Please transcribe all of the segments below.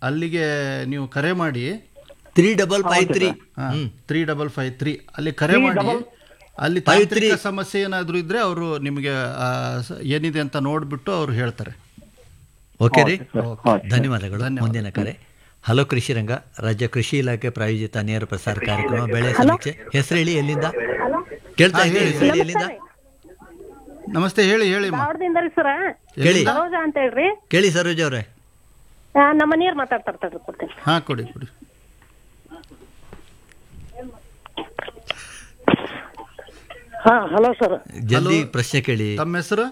ಅಲ್ಲಿಗೆ ನೀವು ಕರೆ ಮಾಡಿ three double five three three double five three ಅಲ್ಲಿ ಕರೆ ಮಾಡಿ ಅಲ್ಲಿ ತಾಂತ್ರಿಕ ಸಮಸ್ಯೆ ಏನಾದರೂ ಇದ್ರೆ ಅವರು ನಿಮಗೆ ಆ, ಸ- ಏನಿದೆ ಅಂತ ನೋಡ್ಬಿಟ್ಟು ಅವ್ರು ಹೇಳ್ತಾರೆ ಓಕೆ ರೀ ಧನ್ಯವಾದಗಳು ಮುಂದಿನ ಕರೆ ಹಲೋ ಕೃಷಿ ರಂಗ ರಾಜ್ಯ ಕೃಷಿ ಇಲಾಖೆ ಪ್ರಾಯೋಜಿತ ನೇರ ಪ್ರಸಾರ ಕಾರ್ಯಕ್ರಮ ಬೆಳೆ ಸಮೀಕ್ಷೆ ಹೆಸರು ಹೇಳಿ ಎಲ್ಲಿಂದ ಕೇಳ್ತಾ ಇದ್ದೀವಿ ಹೆಸರು ಹೇಳಿ ಎಲ್ಲಿಂದ ನಮಸ್ತೆ ಹೇಳಿ ಹೇಳಿ ಅಮ್ಮ. ಧಾರವಾಡದಿಂದ ರೀ ಸರ ಕೇಳಿ ಸರೋಜ ಅಂತ ಹೇಳ್ರಿ ಕೇಳಿ ಸರೋಜ್ ಅವ್ರೆ ಆ, ನಮ್ಮ ಮನೆಯವ್ರು ಮಾತಾಡ್ತಾರ ಕೊಡ್ತೀನಿ ಹಾ ಕೊಡಿ ಕೊಡಿ ಹಾ ಹಲೋ ಸರ್ ಜಲ್ದಿ ಪ್ರಶ್ನೆ ಕೇಳಿ ತಮ್ಮ ಹೆಸರು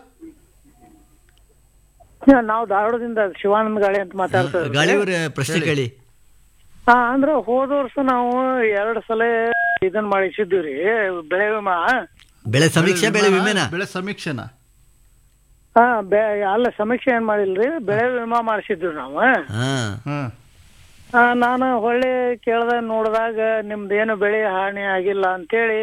ನಾವು ಧಾರವಾಡದಿಂದ ಶಿವಾನಂದ ಗಾಳಿ ಅಂತ ಮಾತಾಡ್ತಾ ಗಾಳಿಯವರ ಪ್ರಶ್ನೆ ಕೇಳಿ ಹಾ ಅಂದ್ರೆ ಹೋದ ವರ್ಷ ನಾವು ಎರಡ್ ಸಲ ಇದನ್ ಮಾಡಿಸಿದ್ವಿ ರೀ ಬೆಳೆ ವಿಮಾ ಬೆಳೆ ಸಮೀಕ್ಷೆ ಬೆಳೆ ವಿಮೆನಾ ಬೆಳೆ ಸಮೀಕ್ಷೆನಾ ಹಾ ಬೆ ಅಲ್ಲ ಸಮೀಕ್ಷೆ ಏನ್ ಮಾಡಿಲ್ರಿ ಬೆಳೆ ವಿಮಾ ಮಾಡಿಸಿದ್ವಿ ನಾವು ಹಾ ಹ್ಮ್ ಆ, ನಾನು ಹೊಳ್ಳಿ ಕೇಳ್ದ ನೋಡಿದಾಗ ನಿಮ್ದೇನು ಬೆಳೆ ಹಾನಿ ಆಗಿಲ್ಲ ಅಂತೇಳಿ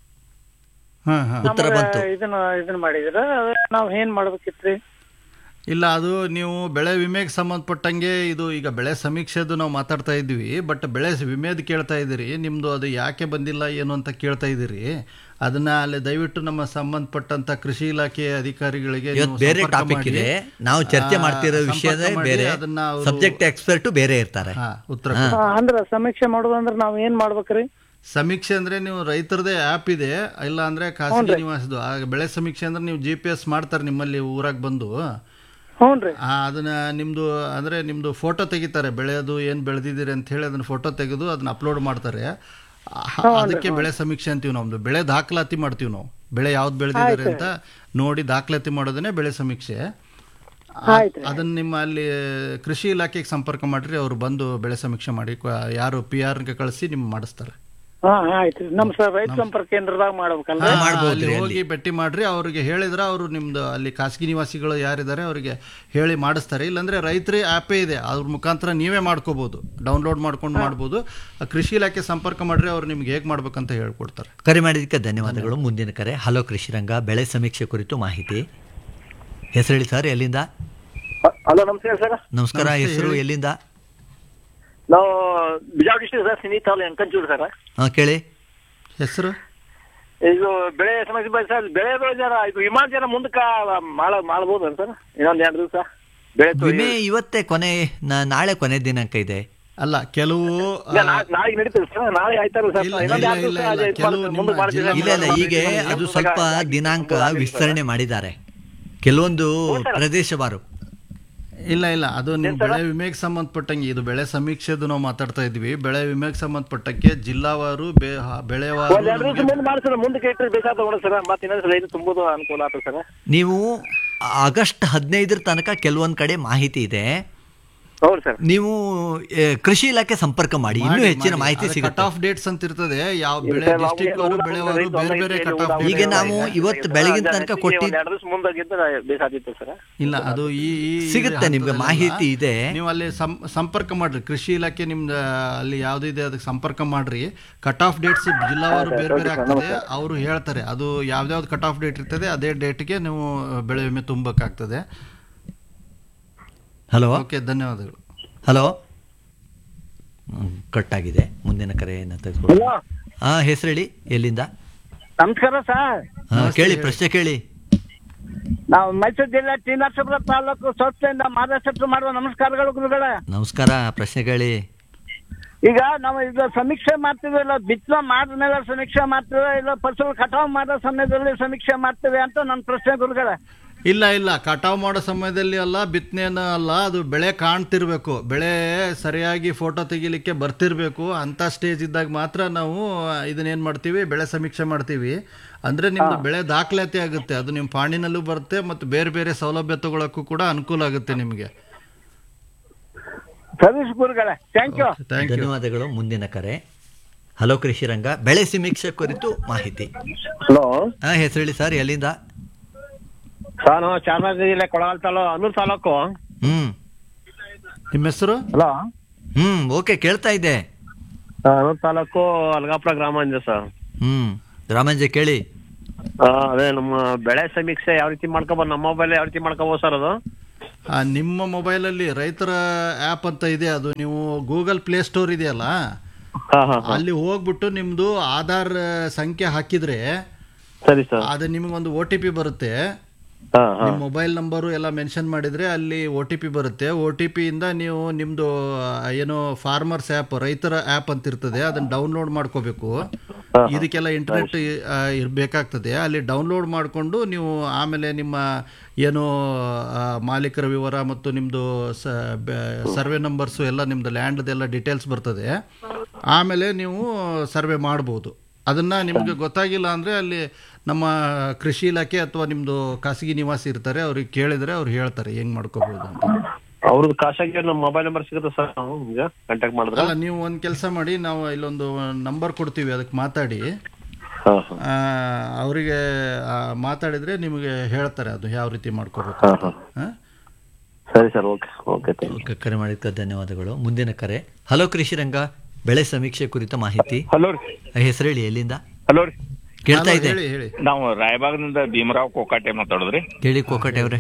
ಹಾ ಹಾ ಉತ್ತರ ನಮ್ಗ ಬಂತು ಇದನ್ನ ಇದನ್ನ ಮಾಡಿದ್ರ ಅದ ನಾವ್ ಏನ್ ಮಾಡ್ಬೇಕಿತ್ರಿ ಇಲ್ಲ ಅದು ನೀವು ಬೆಳೆ ವಿಮೆಗೆ ಸಂಬಂಧಪಟ್ಟಂಗೆ ಇದು ಈಗ ಬೆಳೆ ಸಮೀಕ್ಷೆದು ನಾವು ಮಾತಾಡ್ತಾ ಇದ್ವಿ ಬಟ್ ಬೆಳೆ ವಿಮೆದು ಕೇಳ್ತಾ ಇದ್ದೀರಿ ನಿಮ್ಮದು ಅದು ಯಾಕೆ ಬಂದಿಲ್ಲ ಏನು ಅಂತ ಕೇಳ್ತಾ ಇದ್ದೀರಿ ಅದನ್ನ ಅಲ್ಲಿ ದಯವಿಟ್ಟು ನಮ್ಮ ಸಂಬಂಧಪಟ್ಟಂತ ಕೃಷಿ ಇಲಾಖೆ ಅಧಿಕಾರಿಗಳಿಗೆ ನೀವು ಇವತ್ತು ಬೇರೆ ಸಂಪರ್ಕ ಟಾಪಿಕ್ ಮಾಡಿ. ಇದೆ ನಾವು ಚರ್ಚೆ ಆ, ಮಾಡ್ತಿರೋ ಸಂಪರ್ಕ ವಿಷಯದೇ ಮಾಡಿ ಬೇರೆ ಅದನ್ನ ಅವ್ರು- ಸಬ್ಜೆಕ್ಟ್ ಎಕ್ಸ್ಪರ್ಟ್ ಬೇರೆ ಇರ್ತಾರೆ ಹಾ ಉತ್ತರ ಹಾ. ಆ, ಅಂದ್ರ ಸಮೀಕ್ಷೆ ಮಾಡೋದಂದ್ರ ನಾವ್ ಏನ್ ಮಾಡ್ಬೇಕ್ರಿ ಸಮೀಕ್ಷೆ ಅಂದ್ರೆ ನೀವು ರೈತರದೇ ಆ್ಯಪ್ ಇದೆ ಇಲ್ಲ ಅಂದ್ರೆ ಖಾಸಗಿ ನಿವಾಸದ್ದು ಆ ಬೆಳೆ ಸಮೀಕ್ಷೆ ಅಂದ್ರೆ ನೀವು ಜಿ ಪಿ ಎಸ್ ಮಾಡ್ತಾರೆ ನಿಮ್ಮಲ್ಲಿ ಊರಾಗ ಬಂದು ಹ್ಞೂನ್ರಿ ಆ, ಅದನ್ನ ನಿಮ್ದು ಅಂದ್ರೆ ನಿಮ್ದು ಫೋಟೋ ತೆಗಿತಾರೆ ಬೆಳೆಯೋದು ಏನು ಬೆಳೆದಿದ್ದೀರಿ ಅಂತ ಹೇಳಿ ಅದನ್ನ ಫೋಟೋ ತೆಗೆದು ಅದನ್ನ ಅಪ್ಲೋಡ್ ಮಾಡ್ತಾರೆ ಆ, ಅದಕ್ಕೆ ಬೆಳೆ ಸಮೀಕ್ಷೆ ಅಂತೀವಿ ನಮ್ದು ಬೆಳೆ ದಾಖಲಾತಿ ಮಾಡ್ತೀವಿ ನಾವು ಬೆಳೆ ಯಾವ್ದು ಬೆಳೆದಿದ್ದಾರೆ ಅಂತ ನೋಡಿ ದಾಖಲಾತಿ ಮಾಡೋದನ್ನೇ ಬೆಳೆ ಸಮೀಕ್ಷೆ ಆ, ಅದನ್ನ ನಿಮ್ಮ ಅಲ್ಲಿ ಕೃಷಿ ಇಲಾಖೆಗೆ ಸಂಪರ್ಕ ಮಾಡ್ರಿ ಅವ್ರು ಬಂದು ಬೆಳೆ ಸಮೀಕ್ಷೆ ಮಾಡಿ ಕ- ಯಾರು ಪಿ ಆರ್ಗೆ ಕಳಿಸಿ ನಿಮ್ಗೆ ಮಾಡಿಸ್ತಾರೆ ಹಾ ಆಯ್ತು ನಮ್ ಸರ್ ರೈತ ಸಂಪರ್ಕ ಕೇಂದ್ರದಾಗ ಮಾಡ್ಬೇಕಲ್ಲ ಹಾ, ಅಲ್ಲಿ ಹೋಗಿ ಭೇಟಿ ಮಾಡ್ರಿ ಅವ್ರಿಗೆ ಹೇಳಿದ್ರೆ ಅವರು ನಿಮ್ದು ಅಲ್ಲಿ ಖಾಸಗಿ ನಿವಾಸಿಗಳು ಯಾರಿದ್ದಾರೆ ಅವರಿಗೆ ಹೇಳಿ ಮಾಡಿಸ್ತಾರೆ ಇಲ್ಲಾಂದ್ರೆ ರೈತರೇ ಆ್ಯಪೇ ಇದೆ ಅದ್ರ ಮುಖಾಂತರ ನೀವೇ ಮಾಡ್ಕೋಬಹುದು ಡೌನ್ಲೋಡ್ ಮಾಡ್ಕೊಂಡು ಮಾಡ್ಬೋದು ಆ ಕೃಷಿ ಇಲಾಖೆ ಸಂಪರ್ಕ ಮಾಡ್ರಿ ಅವ್ರು ನಿಮ್ಗೆ ಹೇಗೆ ಮಾಡ್ಬೇಕಂತ ಹೇಳ್ಕೊಡ್ತಾರೆ ಕರೆ ಮಾಡಿದ್ದಕ್ಕೆ ಧನ್ಯವಾದಗಳು ಮುಂದಿನ ಕರೆ ಹಲೋ ಕೃಷಿ ರಂಗ ಬೆಳೆ ಸಮೀಕ್ಷೆ ಕುರಿತು ಮಾಹಿತಿ ಹೆಸರು ಹೇಳಿ ಸರ್ ಎಲ್ಲಿಂದ ಹಲೋ ನಮಸ್ಕಾರ ಸರ್ ನಮಸ್ಕಾರ ಹೆಸರು ಎಲ್ಲಿಂದ ನಾವು ಬಿಜಾಪುರ ಡಿಸ್ಟ್ರಿಕ್ಟ್ ಸರ್ ಸಿನಿ ತಾಲೂಕು ಅಂಕಂಚೂರು ಸರ್ ಹಾ ಕೇಳಿ ಹೆಸರು ಇದು ಬೆಳೆ ಸಮಸ್ಯೆ ಬಗ್ಗೆ ಸರ್ ಬೆಳೆ ಬೆಳೆ ಜರ ಇದು ವಿಮಾನ ಜನ ಮುಂದಕ್ಕೆ ಮಾಡ ಮಾಡ್ಬೋದು ಸರ್ ಇನ್ನೊಂದು ಎರಡು ದಿವಸ ಬೆಳೆ ತೊಯ್ದು- ವಿಮೆ ಇವತ್ತೇ ಕೊನೆ ನ- ನಾಳೆ ಕೊನೆ ದಿನಾಂಕ ಇದೆ ಅಲ್ಲ ಕೆಲವು ಇಲ್ಲ, ನಾ- ನಾಳೆಗೆ ನಡೀತದೆ ಸರ್ ನಾಳೆ ಆಯ್ತಾರಲ್ಲ ಸರ್ ಇಲ್ಲ, ಇನ್ನೊಂದು ಇಲ್ಲ, ಎರಡು ಇಲ್ಲ, ದಿವಸ ಇಲ್ಲ, ಇದು ಕೆಲವು ಮಾಡ್ತಾರೆ, ನಿಮ್ಮ ಮುಂದೆ ಮಾಡ್ತೀವಿ. ಜಿಲ್ಲಾ- ಇಲ್ಲ ಇಲ್ಲ ಈಗ ಅದು ಸ್ವಲ್ಪ ದಿನಾಂಕ ವಿಸ್ತರಣೆ ಮಾಡಿದ್ದಾರೆ ಕೆಲವೊಂದು ಪ್ರದೇಶವಾರು ಇಲ್ಲ ಇಲ್ಲ ಅದು ನೀವು ಬೆಳೆ ವಿಮೆಗೆ ಸಂಬಂಧಪಟ್ಟಂಗೆ ಇದು ಬೆಳೆ ಸಮೀಕ್ಷೆದು ನಾವು ಮಾತಾಡ್ತಾ ಇದ್ವಿ ಬೆಳೆ ವಿಮೆಗೆ ಸಂಬಂಧಪಟ್ಟಕ್ಕೆ ಜಿಲ್ಲಾವಾರು ಬೆ- ಬೆಳೆವಾರು ಒಂದ್ ಎರಡು ದಿವಸ ನಮ್ಗೆ- ಮುಂದೆ ಮಾಡಿ ಸರ್ ಮುಂದಕ್ಕೆ ಇಟ್ಟರೆ ಬೇಕಾದ ಸರ್ ಮತ್ತೆ ಇನ್ನೊಂದು ರೈಲು ತುಂಬುದು ಅನುಕೂಲ ಆಗ್ತದೆ ಸರ್ ನೀವು ಆಗಸ್ಟ್ ಹದಿನೈದರ ತನಕ ಕೆಲವೊಂದು ಕಡೆ ಮಾಹಿತಿ ಇದೆ ಹೌದು ಸರ್ ನೀವು ಏ, ಕೃಷಿ ಇಲಾಖೆ ಸಂಪರ್ಕ ಮಾಡಿ ಇನ್ನೂ ಮಾಡಿ, ಹೆಚ್ಚಿನ ಮಾಡಿ. ಮಾಹಿತಿ ಅದು ಸಿಗುತ್ತೆ ಕಟ್ ಆಫ್ ಡೇಟ್ಸ್ ಅಂತ ಇರ್ತದೆ ಯಾವ ಬೆಳೆ ಇಲ್ಲ, ನಾವು ಡಿಸ್ಟಿಕ್ ಅವರು ಎಲ್ಲ ಬೆಳೆವಾರು ರೈತ ಬೇರೆ ಬೇರೆ ರೈತ ಕಟ್ ಆಫ್ ರೈತ ಈಗ ನಾವು ಇವತ್ತು ಬೆಳಗಿನ ತನಕ ಕೊಟ್ಟಿ ಒಂದ್ ಎರಡು ದಿವಸ ಮುಂದಾಗಿದ್ದರೆ ಬೇಕಾದಿತ್ತು ಸರ್ ಇಲ್ಲ ಅದು ಈ ಈ ಸಿಗುತ್ತೆ ಹಂತದಲ್ಲೆಲ್ಲ ನಿಮ್ಗೆ ಮಾಹಿತಿ ಇದೆ. ನೀವು ಅಲ್ಲಿ ಸಂ- ಸಂಪರ್ಕ ಮಾಡ್ರಿ ಕೃಷಿ ಇಲಾಖೆ ನಿಮ್ದು ಅಲ್ಲಿ ಯಾವ್ದಿದೆ ಅದಕ್ಕೆ ಸಂಪರ್ಕ ಮಾಡ್ರಿ ಕಟ್ ಆಫ್ ಡೇಟ್ಸ್ ಜಿಲ್ಲಾವಾರು ಬೇರೆ ಬೇರೆ ಆಗ್ತದೆ ಅವರು ಹೇಳ್ತಾರೆ ಅದು ಯಾವ್ದಾವ್ದು ಕಟ್ ಆಫ್ ಡೇಟ್ ಇರ್ತದೆ ಅದೇ ಡೇಟ್ಗೆ ನೀವು ಬೆಳೆ ವಿಮೆ ತುಂಬಬೇಕಾಗ್ತದೆ ಹಲೋ ಓಕೆ ಧನ್ಯವಾದಗಳು ಹಲೋ ಕಟ್ ಆಗಿದೆ ಮುಂದಿನ ಕರೆಯನ್ನು ತೆಗೆದುಕೊಳ್ಳಿ ಹಾ ಹೆಸರು ಹೇಳಿ ಎಲ್ಲಿಂದ ನಮಸ್ಕಾರ ಸರ್ ಹಾ, ಕೇಳಿ ಪ್ರಶ್ನೆ ಕೇಳಿ ನಾವು ಮೈಸೂರು ಜಿಲ್ಲೆ ಟಿ ನರಸೀಪುರ ತಾಲೂಕು ಸಂಸ್ಥೆಯಿಂದ ಮಾರ್ಗದರ್ಶನ ಮಾಡುವ ನಮಸ್ಕಾರಗಳು ಗುರುಗಳೇ ನಮಸ್ಕಾರ ಪ್ರಶ್ನೆ ಕೇಳಿ ಈಗ ನಾವು ಈಗ ಸಮೀಕ್ಷೆ ಮಾಡ್ತೀವಿ ಇಲ್ಲ ಬಿತ್ತನೆ ಮಾಡಿದ್ಮೇಲೆ ಸಮೀಕ್ಷೆ ಮಾಡ್ತೀವಿ ಇಲ್ಲ ಫಸಲು ಕಟಾವು ಮಾಡೋ ಸಮಯದಲ್ಲಿ ಸಮೀಕ್ಷೆ ಮಾಡ್ತೀವಿ ಅಂತ ನನ್ನ ಪ್ರಶ್ನೆ ಗುರುಗಳೇ ಇಲ್ಲ ಇಲ್ಲ ಕಟಾವು ಮಾಡೋ ಸಮಯದಲ್ಲಿ ಅಲ್ಲ ಬಿತ್ತನೆನ ಅಲ್ಲ ಅದು ಬೆಳೆ ಕಾಣ್ತಿರ್ಬೇಕು ಬೆಳೆ ಸರಿಯಾಗಿ ಫೋಟೋ ತೆಗಿಲಿಕ್ಕೆ ಬರ್ತಿರ್ಬೇಕು ಅಂತ ಸ್ಟೇಜ್ ಇದ್ದಾಗ ಮಾತ್ರ ನಾವು ಇದನ್ನೇನು ಮಾಡ್ತೀವಿ ಬೆಳೆ ಸಮೀಕ್ಷೆ ಮಾಡ್ತೀವಿ ಅಂದ್ರೆ ನಿಮ್ದು ಬೆಳೆ ದಾಖಲಾತಿ ಆಗುತ್ತೆ ಅದು ನಿಮ್ಮ ಪಾಣಿನಲ್ಲೂ ಬರುತ್ತೆ ಮತ್ತು ಬೇರೆ ಬೇರೆ ಸೌಲಭ್ಯ ತಗೊಳಕ್ಕೂ ಕೂಡ ಅನುಕೂಲ ಆಗುತ್ತೆ ನಿಮಗೆ ಸತೀಶ್ ಗುರುಗಳೇ ಥ್ಯಾಂಕ್ ಯು ಥ್ಯಾಂಕ್ ಯು ಧನ್ಯವಾದಗಳು ಮುಂದಿನ ಕರೆ ಹಲೋ ಕೃಷಿ ರಂಗ ಬೆಳೆ ಸಮೀಕ್ಷೆ ಕುರಿತು ಮಾಹಿತಿ ಹಲೋ ಹಾ ಹೆಸರು ಹೇಳಿ ಸರ್ ಎಲ್ಲಿಂದ ಸರ್ ನಾವು ಚಾಮರಾಜನಗರ ಜಿಲ್ಲೆ ಕೊಳಗಾಲ ತಾಲೂಕು ಅನೂರು ತಾಲೂಕು ಹ್ಮ್ ನಿಮ್ಮ ಹೆಸರು ಹಲೋ ಹ್ಮ್ ಓಕೆ ಕೇಳ್ತಾ ಇದ್ದೆ ಅನೂರು ತಾಲೂಕು ಅಲ್ಗಾಪುರ ಗ್ರಾಮ ಅಂದೆ ಸರ್ ಹ್ಮ್ ರಾಮಂಜೆ ಕೇಳಿ ಆ, ಅದೇ ನಮ್ಮ ಬೆಳೆ ಸಮೀಕ್ಷೆ ಯಾವ ರೀತಿ ಮಾಡ್ಕೋಬೋದು ನಮ್ಮ ಮೊಬೈಲ್ ಯಾವ ರೀತಿ ಮಾಡ್ಕೋಬೋದು ಸರ್ ಅದು ಆ, ನಿಮ್ಮ ಮೊಬೈಲಲ್ಲಿ ರೈತರ ಆ್ಯಪ್ ಅಂತ ಇದೆ ಅದು ನೀವು ಗೂಗಲ್ ಪ್ಲೇ ಸ್ಟೋರ್ ಇದೆಯಲ್ಲ ಹಾ ಹಾ ಹಾ ಅಲ್ಲಿ ಹೋಗ್ಬಿಟ್ಟು ನಿಮ್ಮದು ಆಧಾರ್ ಸಂಖ್ಯೆ ಹಾಕಿದರೆ ಸರಿ ಸರ್ ಅದು ನಿಮಗೊಂದು ಒ ಟಿ ಪಿ ಬರುತ್ತೆ ಹಾ ಹಾ ನಿಮ್ಮ ಮೊಬೈಲ್ ನಂಬರು ಎಲ್ಲ ಮೆನ್ಷನ್ ಮಾಡಿದರೆ ಅಲ್ಲಿ ಒ ಟಿ ಪಿ ಬರುತ್ತೆ ಒ ಟಿ ಪಿಯಿಂದ ನೀವು ನಿಮ್ಮದು ಏನು ಫಾರ್ಮರ್ಸ್ ಆ್ಯಪ್ ರೈತರ ಆ್ಯಪ್ ಅಂತ ಇರ್ತದೆ ಅದನ್ನು ಡೌನ್ಲೋಡ್ ಮಾಡ್ಕೋಬೇಕು ಇದಕ್ಕೆಲ್ಲ ಇಂಟರ್ನೆಟ್ ಇರಬೇಕಾಗ್ತದೆ ಅಲ್ಲಿ ಡೌನ್ಲೋಡ್ ಮಾಡಿಕೊಂಡು ನೀವು ಆಮೇಲೆ ನಿಮ್ಮ ಏನು ಆ, ಮಾಲೀಕರ ವಿವರ ಮತ್ತು ನಿಮ್ಮದು ಸರ್ವೆ ನಂಬರ್ಸು ಎಲ್ಲ ನಿಮ್ಮದು ಲ್ಯಾಂಡ್ದೆಲ್ಲ ಡೀಟೇಲ್ಸ್ ಬರ್ತದೆ ಆಮೇಲೆ ನೀವು ಸರ್ವೆ ಮಾಡ್ಬೋದು ಅದನ್ನು ನಿಮಗೆ ಗೊತ್ತಾಗಿಲ್ಲ ಅಂದರೆ ಅಲ್ಲಿ ನಮ್ಮ ಕೃಷಿ ಇಲಾಖೆ ಅಥವಾ ನಿಮ್ಮದು ಖಾಸಗಿ ನಿವಾಸಿ ಇರ್ತಾರೆ ಅವ್ರಿಗೆ ಕೇಳಿದರೆ ಅವ್ರು ಹೇಳ್ತಾರೆ ಹೆಂಗೆ ಮಾಡ್ಕೋಬೋದು ಅಂತ ಅವ್ರದ್ದು ಖಾಸಗಿ ನಮ್ಮ ಮೊಬೈಲ್ ನಂಬರ್ ಸಿಗುತ್ತೆ ಸರ್ ನಾವು ಈಗ ಕಾಂಟ್ಯಾಕ್ಟ್ ಮಾಡಿದ್ರೆ ಅಲ್ಲ ನೀವು ಒಂದು ಕೆಲಸ ಮಾಡಿ ನಾವು ಇಲ್ಲೊಂದು ನಂಬರ್ ಕೊಡ್ತೀವಿ ಅದಕ್ಕೆ ಮಾತಾಡಿ ಹಾ ಹಾ ಆ, ಅವರಿಗೆ ಆ, ಮಾತಾಡಿದರೆ ನಿಮಗೆ ಹೇಳ್ತಾರೆ ಅದು ಯಾವ ರೀತಿ ಮಾಡ್ಕೋಬೇಕು ಹಾ ಅಂತ ಹಾ ಹಾಂ ಸರಿ sir okay okay thank okay ಕರೆ ಮಾಡಿದ್ದಕ್ಕೆ ಧನ್ಯವಾದಗಳು ಮುಂದಿನ ಕರೆ ಹಲೋ ಕೃಷಿರಂಗ ಬೆಳೆ ಸಮೀಕ್ಷೆ ಕುರಿತ ಮಾಹಿತಿ ಹಲೋ ರೀ ಹೆಸರು ಹೇಳಿ ಎಲ್ಲಿಂದ ಹಲೋ ರೀ ಕೇಳ್ತಾ ಇದೆ ಹೇಳಿ ಹೇಳಿ ನಾವು ರಾಯಬಾಗದಿಂದ ಭೀಮರಾವ್ ಕೋಕಾಟೆ ಮಾತಾಡೋದ್ರಿ ಕೇಳಿ ಕೋಕಟೆ ಅವ್ರೆ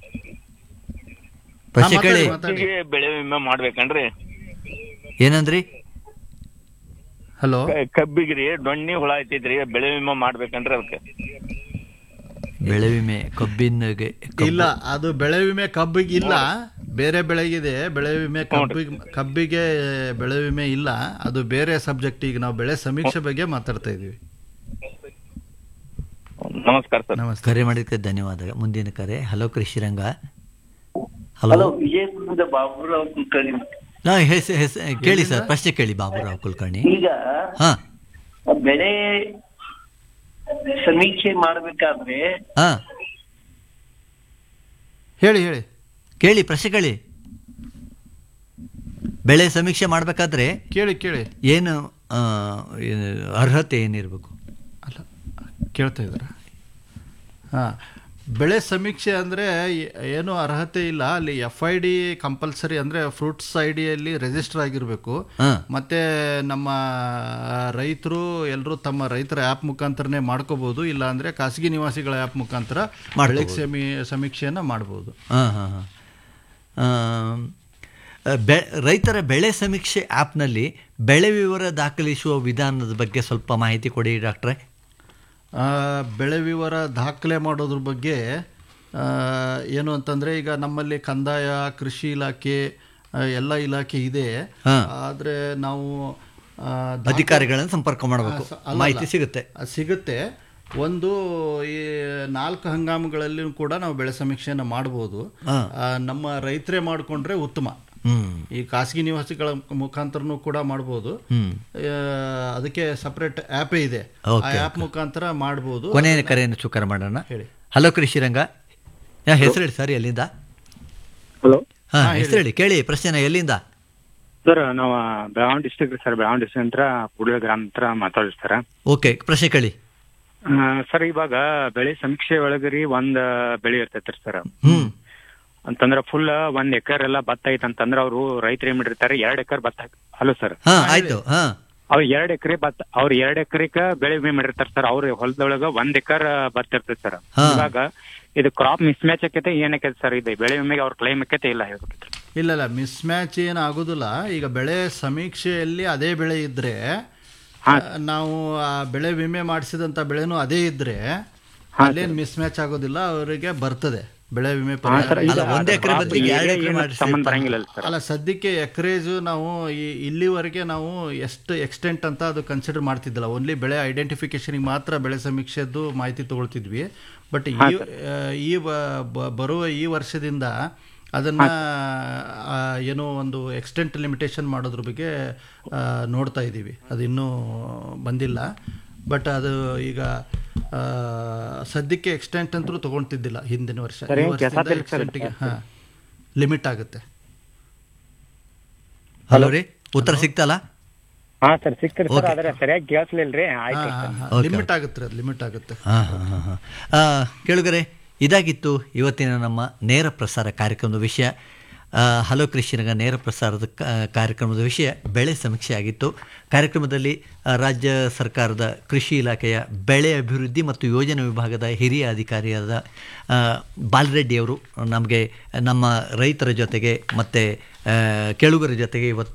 ಪ್ರಶ್ನೆ ಕೇಳಿ ಮಾತಾಡಿ ಹೀಗೆ ಬೆಳೆ ವಿಮೆ ಮಾಡ್ಬೇಕನ್ರಿ ಏನಂದ್ರಿ ಹಲೋ ಕ- ಕಬ್ಬಿಗೆ ರೀ ಡೊಣ್ಣಿ ಹುಳ ಐತೈತ್ರಿ ಬೆಳೆ ವಿಮೆ ಮಾಡ್ಬೇಕನ್ರಿ ಅದಕ್ಕೆ ಬೆಳೆ ವಿಮೆ ಕಬ್ಬಿನಗೆ ಕಬ್ಬು- ಇಲ್ಲ ಅದು ಬೆಳೆ ವಿಮೆ ಕಬ್ಬಿಗೆ ಇಲ್ಲ ಬೇರೆ ಬೆಳೆಗಿದೆ ಬೆಳೆ ವಿಮೆ ಕಬ್ಬಿಗೆ ಕಬ್ಬಿಗೆ ಬೆಳೆ ವಿಮೆ ಇಲ್ಲ ಅದು ಬೇರೆ ಸಬ್ಜೆಕ್ಟ್ ಈಗ ನಾವು ಬೆಳೆ ಸಮೀಕ್ಷೆ ಬಗ್ಗೆ ಮಾತಾಡ್ತಾ ಇದೀವಿ ನಮಸ್ಕಾರ ಸರ್ ನಮಸ್ತೆ ಕರೆ ಮಾಡಿದ್ದಕ್ಕೆ ಧನ್ಯವಾದ ಮುಂದಿನ ಕರೆ ಹಲೋ ಕೃಷಿರಂಗ ಹಲೋ ವಿಜಯಪುರದ ಬಾಬುರಾವ್ ಕುಲಕರ್ಣಿ ನಾ ಹೆಸ್ ಹೆಸ್ ಕೇಳಿ ಸರ್ ಪ್ರಶ್ನೆ ಕೇಳಿ ಬಾಬುರಾವ್ ಕುಲಕರ್ಣಿ ಈಗ ಹಾ ಬೆಳೆ ಸಮೀಕ್ಷೆ ಮಾಡ್ಬೇಕಾದ್ರೆ ಹಾ ಹೇಳಿ ಹೇಳಿ ಕೇಳಿ ಪ್ರಶ್ನೆ ಕೇಳಿ ಬೆಳೆ ಸಮೀಕ್ಷೆ ಮಾಡಬೇಕಾದ್ರೆ ಕೇಳಿ ಕೇಳಿ ಏನು ಆ, ಏನು ಅರ್ಹತೆ ಏನಿರಬೇಕು ಅಲ್ಲ ಕೇಳ್ತಾ ಇದ್ದಾರಾ ಹಾಂ ಬೆಳೆ ಸಮೀಕ್ಷೆ ಅಂದರೆ ಏನು ಅರ್ಹತೆ ಇಲ್ಲ ಅಲ್ಲಿ ಎಫ್ ಐ ಡಿ ಕಂಪಲ್ಸರಿ ಅಂದರೆ ಫ್ರೂಟ್ಸ್ ಐ ಡಿಯಲ್ಲಿ ರಿಜಿಸ್ಟರ್ ಆಗಿರಬೇಕು ಹಾ ಮತ್ತು ನಮ್ಮ ರೈತರು ಎಲ್ಲರೂ ತಮ್ಮ ರೈತರ ಆ್ಯಪ್ ಮುಖಾಂತರನೇ ಮಾಡ್ಕೋಬೋದು ಇಲ್ಲ ಅಂದರೆ ಖಾಸಗಿ ನಿವಾಸಿಗಳ ಆ್ಯಪ್ ಮುಖಾಂತರ ಬೆಳೆ ಸಮೀ ಸಮೀಕ್ಷೆಯನ್ನು ಮಾಡ್ಬೋದು ಹಾಂ ಹಾಂ ಹಾಂ ಬೆ ರೈತರ ಬೆಳೆ ಸಮೀಕ್ಷೆ ಆ್ಯಪ್ನಲ್ಲಿ ಬೆಳೆ ವಿವರ ದಾಖಲಿಸುವ ವಿಧಾನದ ಬಗ್ಗೆ ಸ್ವಲ್ಪ ಮಾಹಿತಿ ಕೊಡಿ ಡಾಕ್ಟ್ರೆ ಆ, ಬೆಳೆ ವಿವರ ದಾಖಲೆ ಮಾಡೋದ್ರ ಬಗ್ಗೆ ಆ, ಏನು ಅಂತಂದರೆ ಈಗ ನಮ್ಮಲ್ಲಿ ಕಂದಾಯ ಕೃಷಿ ಇಲಾಖೆ ಆ, ಎಲ್ಲ ಇಲಾಖೆ ಇದೆ ಹಾ. ಆದರೆ ನಾವು ಆ, ದಾಖಲೆ- ಅಧಿಕಾರಿಗಳನ್ನು ಸಂಪರ್ಕ ಮಾಡಬೇಕು ಸ- ಅಲ್ಲ, ಮಾಹಿತಿ ಅಲ್ಲ. ಸಿಗುತ್ತೆ ಅದು ಸಿಗುತ್ತೆ ಒಂದು ಈ ನಾಲ್ಕು ಹಂಗಾಮುಗಳಲ್ಲಿ ಕೂಡ ನಾವು ಬೆಳೆ ಸಮೀಕ್ಷೆಯನ್ನು ಮಾಡ್ಬೋದು ಹಾ. ಆ, ನಮ್ಮ ರೈತರೇ ಮಾಡಿಕೊಂಡ್ರೆ ಉತ್ತಮ ಹ್ಮ್ ಈ ಖಾಸಗಿ ನಿವಾಸಿಗಳ ಮುಖಾಂತರನೂ ಕೂಡ ಮಾಡ್ಬೋದು ಹ್ಮ್ ಆ, ಅದಕ್ಕೆ ಸಪ್ರೇಟ್ ಆ್ಯಪೇ ಇದೆ ಆ Okay, ಆ್ಯಪ್ ಮುಖಾಂತರ ಮಾಡ್ಬೋದು ಕೊನೆಯ ಕರೆಯನ್ನು ಚುಕ್ಕಾರ ಮಾಡೋಣ ಹೇಳಿ. ಹಲೋ ಕೃಷಿರಂಗ ಯಾ, ಹೆಸರು ಹೇಳಿ ಸರ್ ಎಲ್ಲಿಂದ ಹಲೋ ಹಾ ಹೆಸರು ಹೇಳಿ ಕೇಳಿ ಪ್ರಶ್ನೆನ ಎಲ್ಲಿಂದ ಸರ್ ನಾವು Belagavi district sir Belagavi district ಹತ್ರ ಕುಡಿಯೋ ಗ್ರಾಮ ಹತ್ರ ಮಾತಾಡಿ ಸರ್ ಓಕೆ ಪ್ರಶ್ನೆ ಕೇಳಿ ಸರ್ ಇವಾಗ ಬೆಳೆ ಸಮೀಕ್ಷೆ ಒಳಗರಿ ಒಂದ್ ಬೆಳೆ ಇರ್ತೈತ್ರಿ ಸರ್ ಹ್ಮ್ ಅಂತಂದ್ರ ಫುಲ್ ಒಂದ್ ಎಕರ್ ಎಲ್ಲ ಭತ್ತ ಐತ್ ಅಂತಂದ್ರ ಅವರು ರೈತರು ಏನ್ ಮಾಡಿರ್ತಾರೆ ಎರಡ್ ಎಕರ್ ಭತ್ತ ಹಲೋ ಸರ್ ಹಾ ಆಯ್ತು ಹಾ ಅವ್ರ ಎರಡ್ ಎಕರೆ ಭತ್ತ ಅವ್ರ ಎರಡ್ ಎಕರೆಕ ಬೆಳೆ ವಿಮೆ ಮಾಡಿರ್ತಾರ ಸರ್ ಅವ್ರ ಹೊಲದೊಳಗ ಒಂದ್ ಎಕರ್ ಭತ್ತ ಇರ್ತೈತಿ ಸರ್ ಹಾ. ಇವಾಗ ಇದು ಕ್ರಾಪ್ ಮಿಸ್ ಮ್ಯಾಚ್ ಆಕೈತೆ ಏನಕೈತೆ ಸರ್ ಇದು ಬೆಳೆ ವಿಮೆಗೆ ಅವ್ರ ಕ್ಲೈಮ್ ಆಕೈತೆ ಇಲ್ಲ ಹೇಳ್ಬೇಕಿತ್ತು ಇಲ್ಲ ಇಲ್ಲ ಮಿಸ್ ಮ್ಯಾಚ್ ಏನು ಆಗೋದಿಲ್ಲ ಈಗ ಬೆಳೆ ಸಮೀಕ್ಷೆಯಲ್ಲಿ ಅದೇ ಬೆಳೆ ಇದ್ರೆ ಹಾ. ಆ, ನಾವು ಆ ಬೆಳೆ ವಿಮೆ ಮಾಡಿಸಿದಂಥ ಬೆಳೆನೂ ಅದೇ ಇದ್ರೆ ಅಲ್ಲೇನು ಮಿಸ್ ಮ್ಯಾಚ್ ಆಗೋದಿಲ್ಲ ಅವರಿಗೆ ಬರ್ತದೆ ಬೆಳೆ ವಿಮೆ ಪರಿಹಾರ ಸರ್, ಈಗ ಅಲ್ಲ, ಒಂದ್ ಎಕರೆ crop ಬದ್ಲಿಗೆ ಎರಡು area ಎಕರೆ ಏನು ಮಾಡಿಸಿ ಸಂಬಂಧ ಬರಂಗಿಲ್ಲ ಸರ್ ಅಲ್ಲ ಸದ್ಯಕ್ಕೆ ಎಕರೇಜು ನಾವು ಈ ಇಲ್ಲಿವರೆಗೆ ನಾವು ಎಷ್ಟು ಎಕ್ಸ್ಟೆಂಟ್ ಅಂತ ಅದು ಕನ್ಸಿಡರ್ ಮಾಡ್ತಿದ್ದಿಲ್ಲ ಓನ್ಲಿ ಬೆಳೆ ಐಡೆಂಟಿಫಿಕೇಶನ್ಗೆ ಮಾತ್ರ ಬೆಳೆ ಸಮೀಕ್ಷೆದ್ದು ಮಾಹಿತಿ ತಗೊಳ್ತಿದ್ವಿ ಬಟ್ ಈ ಆ, ಈ ಬ- ಬ- ಬರುವ ಈ ವರ್ಷದಿಂದ ಅದನ್ನ ಆ, ಏನೋ ಒಂದು ಎಕ್ಸ್ಟೆಂಟ್ ಲಿಮಿಟೇಷನ್ ಮಾಡೋದ್ರ ಬಗ್ಗೆ ಆ, ನೋಡ್ತಾ ಇದ್ದೀವಿ ಅದು ಇನ್ನೂ ಬಂದಿಲ್ಲ ಬಟ್ ಅದು ಈಗ ಆ, ಸದ್ಯಕ್ಕೆ ಎಕ್ಸ್ಟೆಂಟ್ ಅಂತೂ ತಗೊಳ್ತಿದ್ದಿಲ್ಲ ಹಿಂದಿನ ವರ್ಷ ಸರ್, ಈ ಏನ್ ವರ್ಷದಿಂದ ಕೆಲ್ಸ ತಿಳ್ಸಲ್ಲ extent ಗೆ, ಹಾ ಲಿಮಿಟ್ ಆಗುತ್ತೆ ಹಲೋ ರೀ ಉತ್ತರ ಸಿಕ್ತಲ್ಲ ಹಾ ಸರ್ ಸಿಕ್ತರಿ ಸರ್ Okay. ಆದ್ರೆ ಸರಿಯಾಗಿ ಕೇಳಿಸ್ಲಿಲ್ರಿ ಆಯ್ತು Okay. ಲಿಮಿಟ್ ಆಗುತ್ತೆ ಅದು ಲಿಮಿಟ್ ಆಗುತ್ತೆ ಹಾ ಹಾ ಹಾ ಹಾ ಆ, ಕೇಳುಗರೆ ಇದಾಗಿತ್ತು ಇವತ್ತಿನ ನಮ್ಮ ನೇರ ಪ್ರಸಾರ ಕಾರ್ಯಕ್ರಮದ ವಿಷಯ ಆ, ಹಲೋ ಕೃಷಿರಂಗ ನೇರ ಪ್ರಸಾರದ ಕ- ಕಾರ್ಯಕ್ರಮದ ವಿಷಯ ಬೆಳೆ ಸಮೀಕ್ಷೆ ಆಗಿತ್ತು ಕಾರ್ಯಕ್ರಮದಲ್ಲಿ ಆ, ರಾಜ್ಯ ಸರ್ಕಾರದ ಕೃಷಿ ಇಲಾಖೆಯ ಬೆಳೆ ಅಭಿವೃದ್ಧಿ ಮತ್ತು ಯೋಜನಾ ವಿಭಾಗದ ಹಿರಿಯ ಅಧಿಕಾರಿಯಾದ ಆ, ಬಾಲರೆಡ್ಡಿಯವರು ನಮಗೆ ನಮ್ಮ ರೈತರ ಜೊತೆಗೆ ಮತ್ತು ಕೇಳುಗರ ಜೊತೆಗೆ ಇವತ್ತು